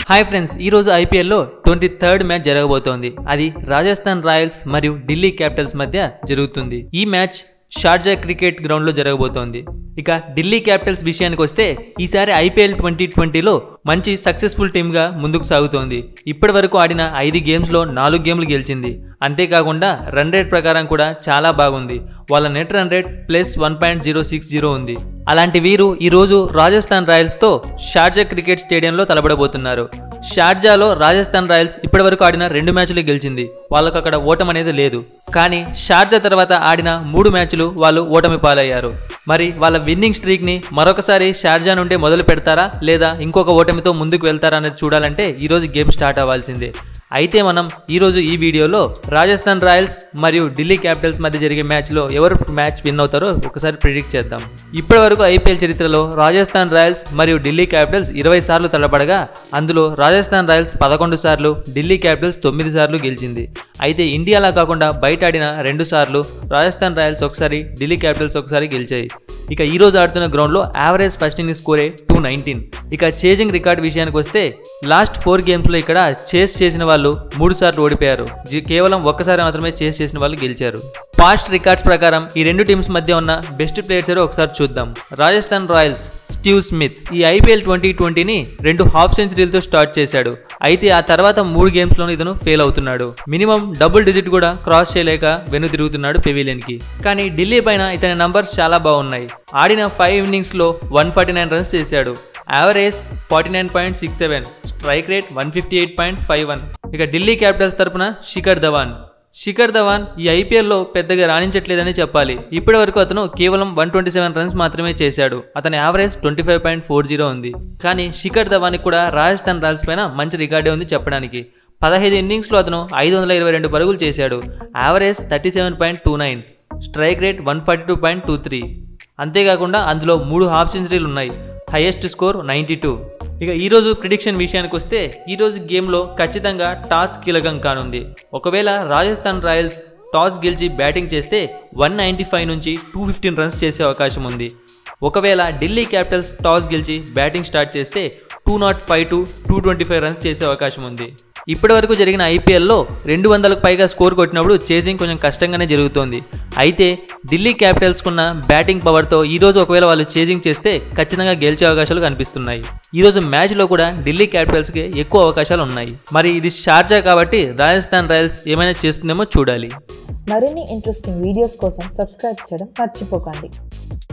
hi friends ఈ రోజు ఐపీఎల్లో ట్వంటీ థర్డ్ మ్యాచ్ జరగబోతోంది అది రాజస్థాన్ రాయల్స్ మరియు ఢిల్లీ క్యాపిటల్స్ మధ్య జరుగుతుంది ఈ మ్యాచ్ షార్జా క్రికెట్ గ్రౌండ్లో జరగబోతోంది ఇక ఢిల్లీ క్యాపిటల్స్ విషయానికి వస్తే ఈసారి ఐపీఎల్ ట్వంటీ ట్వంటీలో మంచి సక్సెస్ఫుల్ టీమ్గా ముందుకు సాగుతోంది ఇప్పటి వరకు ఆడిన ఐదు గేమ్స్లో నాలుగు గేమ్లు గెలిచింది అంతేకాకుండా రన్ రేట్ ప్రకారం కూడా చాలా బాగుంది వాళ్ళ net run rate plus one point zero six zero ఉంది అలాంటి వీరు ఈరోజు రాజస్థాన్ రాయల్స్తో షార్జా క్రికెట్ స్టేడియంలో తలబడబోతున్నారు షార్జాలో రాజస్థాన్ రాయల్స్ ఇప్పటివరకు ఆడిన రెండు మ్యాచ్లు గెలిచింది వాళ్ళకు అక్కడ ఓటమి అనేది లేదు కానీ షార్జా తర్వాత ఆడిన మూడు మ్యాచ్లు వాళ్ళు ఓటమి పాలయ్యారు మరి వాళ్ళ విన్నింగ్ స్ట్రీక్ని మరొకసారి షార్జా నుండే మొదలు పెడతారా లేదా ఇంకొక ఓటమితో ముందుకు వెళ్తారా అనేది చూడాలంటే ఈరోజు గేమ్ స్టార్ట్ అవ్వాల్సిందే అయితే మనం ఈరోజు ఈ వీడియోలో రాజస్థాన్ రాయల్స్ మరియు ఢిల్లీ క్యాపిటల్స్ మధ్య జరిగే మ్యాచ్లో ఎవరు మ్యాచ్ విన్ అవుతారో ఒకసారి ప్రిడిక్ట్ చేద్దాం ఇప్పటి వరకు ఐపీఎల్ చరిత్రలో రాజస్థాన్ రాయల్స్ మరియు ఢిల్లీ క్యాపిటల్స్ ఇరవై సార్లు తలపడగా అందులో రాజస్థాన్ రాయల్స్ పదకొండు సార్లు ఢిల్లీ క్యాపిటల్స్ తొమ్మిది సార్లు గెలిచింది అయితే ఇండియాలా కాకుండా బయట ఆడిన రెండు సార్లు రాజస్థాన్ రాయల్స్ ఒకసారి ఢిల్లీ క్యాపిటల్స్ ఒకసారి గెలిచాయి ఇక ఈ రోజు ఆడుతున్న గ్రౌండ్లో యావరేజ్ ఫస్ట్ ఇన్నింగ్ స్కోరే టూ నైన్టీన్ ఇక చేజింగ్ రికార్డ్ విషయానికి వస్తే లాస్ట్ ఫోర్ గేమ్స్లో ఇక్కడ చేస్ చేసిన వాళ్ళు మూడు సార్లు ఓడిపోయారు జీ- కేవలం ఒక్కసారి మాత్రమే చేస్ చేసిన వాళ్ళు గెలిచారు పాస్ట్ రికార్డ్స్ ప్రకారం ఈ రెండు టీమ్స్ మధ్య ఉన్న బెస్ట్ ప్లేయర్స్ ఎవరో ఒకసారి చూద్దాం రాజస్థాన్ రాయల్స్ స్టీవ్ స్మిత్ ఈ ఐపీఎల్ ట్వంటీ ట్వంటీని రెండు హాఫ్ సెంచరీలతో స్టార్ట్ చేశాడు అయితే ఆ తర్వాత మూడు గేమ్స్లోనూ ఇతను ఫెయిల్ అవుతున్నాడు మినిమం డబుల్ డిజిట్ కూడా క్రాస్ చేయలేక వెను తిరుగుతున్నాడు పెవిలియన్ కి కానీ ఢిల్లీ పైన ఇతని నంబర్స్ చాలా బాగున్నాయి ఆడిన ఫైవ్ ఇన్నింగ్స్ లో వన్ ఫార్టీ నైన్ రన్స్ చేశాడు average forty nine point six seven strike rate one fifty eight point five one ఇక ఢిల్లీ క్యాపిటల్స్ తరపున శిఖర్ ధవాన్ శిఖర్ ధవాన్ ఈ ఐపీఎల్లో పెద్దగా రాణించట్లేదని చెప్పాలి ఇప్పటి వరకు అతను కేవలం వన్ ట్వంటీ సెవెన్ రన్స్ మాత్రమే చేశాడు అతని average twenty five point four zero ఉంది కానీ శిఖర్ ధవాన్కి కూడా రాజస్థాన్ రాయల్స్ పైన మంచి రికార్డే ఉంది చెప్పడానికి పదహైదు ఇన్నింగ్స్లో అతను ఐదు వందల ఇరవై రెండు పరుగులు చేశాడు average thirty seven point two nine strike rate one forty two point two three అంతేకాకుండా అందులో మూడు హాఫ్ సెంచరీలు ఉన్నాయి హైయెస్ట్ స్కోర్ నైంటీ టూ ఇక ఈరోజు ప్రిడిక్షన్ విషయానికి వస్తే ఈరోజు గేమ్లో ఖచ్చితంగా టాస్ కీలకం కానుంది ఒకవేళ రాజస్థాన్ రాయల్స్ టాస్ గెలిచి బ్యాటింగ్ చేస్తే వన్ నైంటీ ఫైవ్ నుంచి టూ ఫిఫ్టీన్ రన్స్ చేసే అవకాశం ఉంది ఒకవేళ ఢిల్లీ క్యాపిటల్స్ టాస్ గెలిచి బ్యాటింగ్ స్టార్ట్ చేస్తే two nought five to two twenty five runs చేసే అవకాశం ఉంది ఇప్పటి వరకు జరిగిన ఐపీఎల్లో రెండు వందలకు పైగా స్కోర్ కొట్టినప్పుడు చేసింగ్ కొంచెం కష్టంగానే జరుగుతోంది అయితే ఢిల్లీ క్యాపిటల్స్కున్న బ్యాటింగ్ పవర్తో ఈరోజు ఒకవేళ వాళ్ళు చేసింగ్ చేస్తే ఖచ్చితంగా గెలిచే అవకాశాలు కనిపిస్తున్నాయి ఈరోజు మ్యాచ్లో కూడా ఢిల్లీ క్యాపిటల్స్కి ఎక్కువ అవకాశాలు ఉన్నాయి మరి ఇది షార్జా కాబట్టి రాజస్థాన్ రాయల్స్ ఏమైనా చేస్తుందేమో చూడాలి మరిన్ని ఇంట్రెస్టింగ్ వీడియోస్ కోసం సబ్స్క్రైబ్ చేయడం మర్చిపోకండి